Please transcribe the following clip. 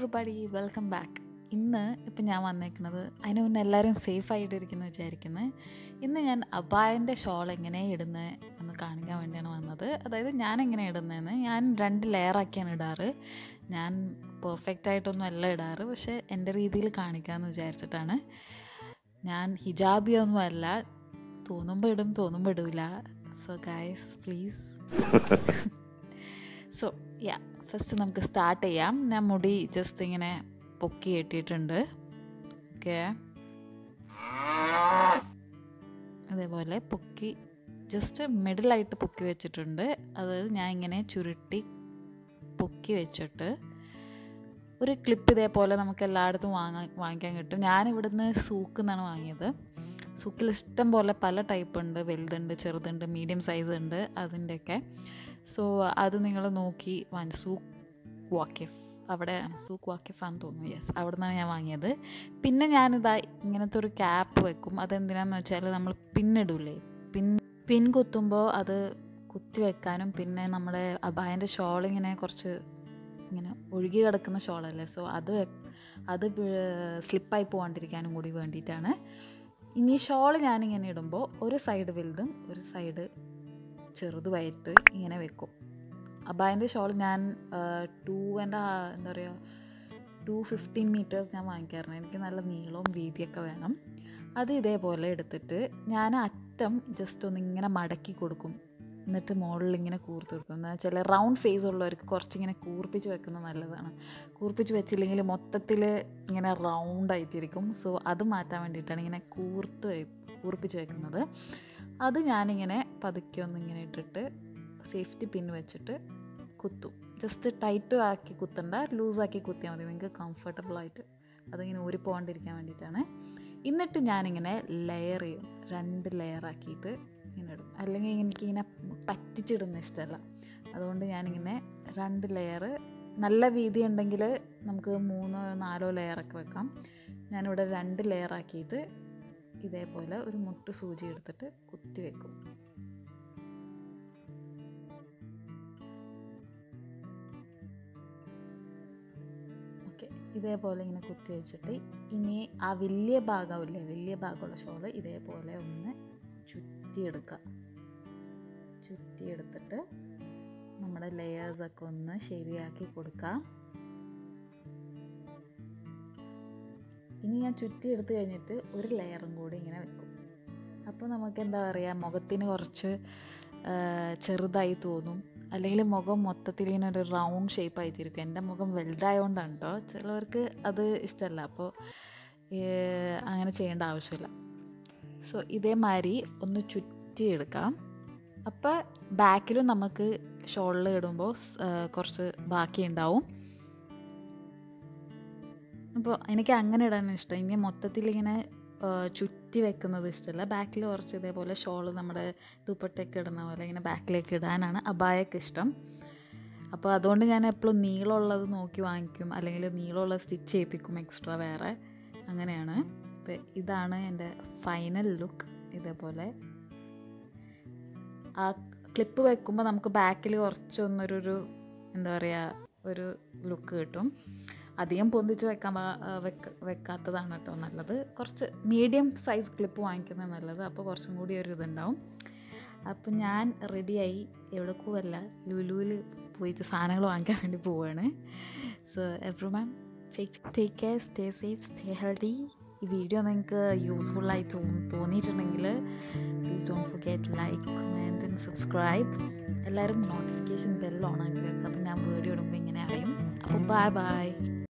everybody welcome back ഇന്ന് ഇപ്പം ഞാൻ വന്നേക്കുന്നത് അതിന് മുന്നേ എല്ലാവരും സേഫ് ആയിട്ട് ഇരിക്കുന്നു വിചാരിക്കുന്നത് ഇന്ന് ഞാൻ അബായൻ്റെ ഷോൾ എങ്ങനെ ഇടുന്നത് എന്ന് കാണിക്കാൻ വേണ്ടിയാണ് വന്നത് അതായത് ഞാൻ എങ്ങനെ ഇടുന്നതെന്ന് ഞാൻ രണ്ട് ലെയറാക്കിയാണ് ഇടാറ് ഞാൻ പെർഫെക്റ്റ് ആയിട്ടൊന്നും അല്ല ഇടാറ് പക്ഷേ എൻ്റെ രീതിയിൽ കാണിക്കാമെന്ന് വിചാരിച്ചിട്ടാണ് ഞാൻ ഹിജാബിയൊന്നും അല്ല തോന്നുമ്പോൾ ഇടും തോന്നുമ്പോൾ ഇടൂല so guys please so yeah first നമുക്ക് സ്റ്റാർട്ട് ചെയ്യാം ഞാൻ മുടി ജസ്റ്റ് ഇങ്ങനെ പൊക്കി കെട്ടിയിട്ടുണ്ട് ഓക്കെ അതേപോലെ പൊക്കി ജസ്റ്റ് മിഡിലായിട്ട് പൊക്കി വെച്ചിട്ടുണ്ട് അതായത് ഞാൻ ഇങ്ങനെ ചുരുട്ടി പൊക്കി വെച്ചിട്ട് ഒരു ക്ലിപ്പ് ഇതേപോലെ നമുക്ക് എല്ലായിടത്തും വാങ്ങാൻ വാങ്ങിക്കാൻ കിട്ടും ഞാൻ ഇവിടുന്ന് സൂക്ക് എന്നാണ് വാങ്ങിയത് സൂക്കിൽ ഇഷ്ടം പോലെ പല ടൈപ്പ് ഉണ്ട് വലുതുണ്ട് ചെറുതുണ്ട് മീഡിയം സൈസ് ഉണ്ട് അതിൻ്റെയൊക്കെ സോ അത് നിങ്ങൾ നോക്കി വാങ്ങി സൂക്ക് വാക്കിഫ് അവിടെയാണ് സൂക്ക് വാക്കിഫാന്ന് തോന്നുന്നു യെസ് അവിടെ നിന്നാണ് ഞാൻ വാങ്ങിയത് പിന്നെ ഞാനിതാ ഇങ്ങനത്തെ ഒരു ക്യാപ്പ് വെക്കും അതെന്തിനാന്ന് വെച്ചാൽ നമ്മൾ പിന്നിടൂലേ പിൻ പിൻ കുത്തുമ്പോൾ അത് കുത്തി വെക്കാനും പിന്നെ നമ്മുടെ അബായൻ്റെ ഷോൾ ഇങ്ങനെ കുറച്ച് ഇങ്ങനെ ഒഴുകി കിടക്കുന്ന ഷോളല്ലേ സോ അത് വെ- അത് സ്ലിപ്പായി പോകാണ്ടിരിക്കാനും കൂടി വേണ്ടിയിട്ടാണ് ഇനി ഷോൾ ഞാനിങ്ങനെ ഇടുമ്പോൾ ഒരു സൈഡ് വലുതും ഒരു സൈഡ് ചെറുതുമായിട്ട് ഇങ്ങനെ വെക്കും അബായൻ്റെ ഷോൾ ഞാൻ ടു ആൻഡ് എന്താ പറയുക ടു ഫിഫ്റ്റീൻ മീറ്റേഴ്സ് ഞാൻ വാങ്ങിക്കാറുണ്ട് എനിക്ക് നല്ല നീളവും വീതിയൊക്കെ വേണം അത് ഇതേപോലെ എടുത്തിട്ട് ഞാൻ അറ്റം ജസ്റ്റ് ഒന്ന് ഇങ്ങനെ മടക്കി കൊടുക്കും എന്നിട്ട് മുകളിൽ ഇങ്ങനെ കൂർത്ത് കൊടുക്കും എന്ന് വെച്ചാൽ റൗണ്ട് ഫേസ് ഉള്ളവർക്ക് കുറച്ചിങ്ങനെ കൂർപ്പിച്ച് വെക്കുന്നത് നല്ലതാണ് കൂർപ്പിച്ച് വെച്ചില്ലെങ്കിൽ മൊത്തത്തിൽ ഇങ്ങനെ റൗണ്ട് ആയിട്ടിരിക്കും സോ അത് മാറ്റാൻ വേണ്ടിയിട്ടാണ് ഇങ്ങനെ കൂർത്ത് വെ- കൂർപ്പിച്ച് വെക്കുന്നത് അത് ഞാനിങ്ങനെ പതുക്കെ ഒന്ന് ഇങ്ങനെ ഇട്ടിട്ട് സേഫ്റ്റി പിൻ വെച്ചിട്ട് കുത്തും ജസ്റ്റ് ടൈറ്റ് ആക്കി കുത്തണ്ട ലൂസാക്കി കുത്തിയാൽ മതി നിങ്ങൾക്ക് കംഫർട്ടബിൾ ആയിട്ട് അതിങ്ങനെ ഊരി പോകാണ്ടിരിക്കാൻ വേണ്ടിയിട്ടാണ് എന്നിട്ട് ഞാനിങ്ങനെ ലെയർ ചെയ്യും രണ്ട് ലെയർ ആക്കിയിട്ട് ഇങ്ങനെ ഇടും അല്ലെങ്കിൽ എനിക്കിങ്ങനെ പറ്റിച്ചിടുന്ന ഇഷ്ടമല്ല അതുകൊണ്ട് ഞാനിങ്ങനെ രണ്ട് ലെയർ നല്ല വീതി ഉണ്ടെങ്കിൽ നമുക്ക് മൂന്നോ നാലോ ലെയറൊക്കെ വെക്കാം ഞാനിവിടെ രണ്ട് ലെയർ ആക്കിയിട്ട് ഇതേപോലെ ഒരു മുട്ട് സൂചി എടുത്തിട്ട് കുത്തി വെക്കും ഓക്കെ ഇതേപോലെ ഇങ്ങനെ കുത്തി വെച്ചിട്ട് ഇനി ആ വലിയ ഭാഗമില്ലേ വലിയ ഭാഗമുള്ള ഷോള് ഇതേപോലെ ഒന്ന് ചുറ്റിയെടുക്കുക ചുറ്റിയെടുത്തിട്ട് നമ്മുടെ ലെയേഴ്സൊക്കെ ഒന്ന് ശരിയാക്കി കൊടുക്കാം ഇനി ഞാൻ ചുറ്റിയെടുത്ത് കഴിഞ്ഞിട്ട് ഒരു ലെയറും കൂടി ഇങ്ങനെ വെക്കും അപ്പോൾ നമുക്ക് എന്താ പറയുക മുഖത്തിന് കുറച്ച് ആ, ചെറുതായി തോന്നും അല്ലെങ്കിൽ മുഖം മൊത്തത്തിൽ ഇങ്ങനെ ഒരു റൗണ്ട് ഷേപ്പ് ആയിട്ടിരിക്കും എൻ്റെ മുഖം വലുതായതുകൊണ്ടാണ് കേട്ടോ ചിലവർക്ക് അത് ഇഷ്ടമല്ല അപ്പോൾ അങ്ങനെ ചെയ്യേണ്ട ആവശ്യമില്ല സോ ഇതേമാതിരി ഒന്ന് ചുറ്റിയെടുക്കാം അപ്പോൾ ബാക്കിലും നമുക്ക് ഷോളിൽ ഇടുമ്പോൾ കുറച്ച് ബാക്കി ഉണ്ടാവും അപ്പോൾ എനിക്ക് അങ്ങനെ ഇടാനാണ് ഇഷ്ടം ഇനി മൊത്തത്തിൽ ഇങ്ങനെ ആ, ചുറ്റി വെക്കുന്നത് ഇഷ്ടമല്ല ബാക്കിൽ കുറച്ച് ഇതേപോലെ ഷോള് നമ്മുടെ ദുപ്പട്ടയൊക്കെ ഇടുന്ന പോലെ ഇങ്ങനെ ബാക്കിലേക്ക് ഇടാനാണ് അബായൊക്കെ ഇഷ്ടം അപ്പോൾ അതുകൊണ്ട് ഞാൻ എപ്പോഴും നീളമുള്ളത് നോക്കി വാങ്ങിക്കും അല്ലെങ്കിൽ നീളമുള്ള സ്റ്റിച്ച് ചെയ്യിപ്പിക്കും എക്സ്ട്രാ വേറെ അങ്ങനെയാണ് അപ്പോൾ ഇതാണ് എൻ്റെ ഫൈനൽ ലുക്ക് ഇതേപോലെ ആ ക്ലിപ്പ് വെക്കുമ്പോൾ നമുക്ക് ബാക്കിൽ കുറച്ചൊന്നൊരു ഒരു എന്താ പറയുക ഒരു ലുക്ക് കിട്ടും അധികം പൊന്തിച്ച് വെക്കാൻ പാ- ആ, വെക്ക വെക്കാത്തതാണ് കേട്ടോ നല്ലത് കുറച്ച് മീഡിയം സൈസ് ക്ലിപ്പ് വാങ്ങിക്കുന്നത് നല്ലത് അപ്പോൾ കുറച്ചും കൂടി ഒരു ഇതുണ്ടാവും അപ്പോൾ ഞാൻ റെഡിയായി എവിടേക്കും അല്ല ലുലുവിൽ പോയിട്ട് സാധനങ്ങൾ വാങ്ങിക്കാൻ വേണ്ടി പോവുകയാണ് so every man take care stay safe stay healthy ഈ വീഡിയോ നിങ്ങൾക്ക് യൂസ്ഫുള്ളായി തോന്നി തോന്നിയിട്ടുണ്ടെങ്കിൽ please don't forget like comment and subscribe എല്ലാവരും നോട്ടിഫിക്കേഷൻ ബെൽ ഓൺ ആക്കി വെക്കുക അപ്പോൾ ഞാൻ വീഡിയോ ഇടുമ്പോൾ ഇങ്ങനെ അറിയും അപ്പോൾ ബൈ ബൈ